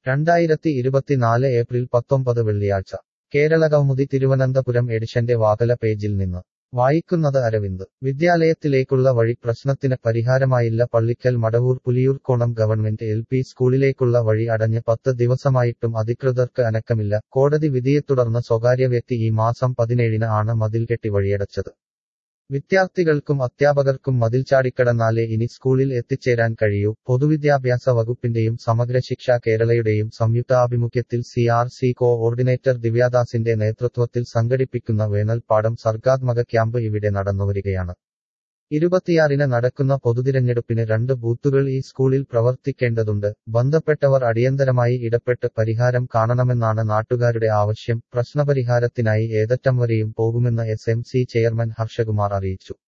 രണ്ടായിരത്തി ഇരുപത്തിനാല് ഏപ്രിൽ പത്തൊമ്പത് വെള്ളിയാഴ്ച കേരളകൗമുദി തിരുവനന്തപുരം എഡിഷന്റെ വാതല പേജിൽ നിന്ന് വായിക്കുന്നത് അരവിന്ദ് വിദ്യാലയത്തിലേക്കുള്ള വഴി പ്രശ്നത്തിന് പരിഹാരമായില്ല Pallikkal Madavoor Puliyoorkonam government L P സ്കൂളിലേക്കുള്ള വഴി അടഞ്ഞ് പത്ത് ദിവസമായിട്ടും അധികൃതർക്ക് അനക്കമില്ല കോടതി വിധിയെ തുടർന്ന് സ്വകാര്യ വ്യക്തി ഈ മാസം പതിനേഴിന് ആണ് മതിൽ കെട്ടി വഴിയടച്ചത് വിദ്യാർത്ഥികൾക്കും അധ്യാപകർക്കും മതിൽ ചാടിക്കടന്നാലേ ഇനി സ്കൂളിൽ എത്തിച്ചേരാൻ കഴിയൂ പൊതുവിദ്യാഭ്യാസ വകുപ്പിന്റെയും സമഗ്ര ശിക്ഷ കേരളയുടെയും സംയുക്താഭിമുഖ്യത്തിൽ സി ആർ സി കോഓർഡിനേറ്റർ ദിവ്യാദാസിന്റെ നേതൃത്വത്തിൽ സംഘടിപ്പിക്കുന്ന വേനൽപ്പാടം സർഗാത്മക ക്യാമ്പ് ഇവിടെ നടന്നുവരികയാണ് ഇരുപത്തിയാറിന് നടക്കുന്ന പൊതുതിരഞ്ഞെടുപ്പിന് രണ്ട് ബൂത്തുകൾ ഈ സ്കൂളിൽ പ്രവർത്തിക്കേണ്ടതുണ്ട് ബന്ധപ്പെട്ടവർ അടിയന്തരമായി ഇടപെട്ട് പരിഹാരം കാണണമെന്നാണ് നാട്ടുകാരുടെ ആവശ്യം പ്രശ്നപരിഹാരത്തിനായി ഏതറ്റം വരെയും പോകുമെന്ന് S M C chairman Harshakumar അറിയിച്ചു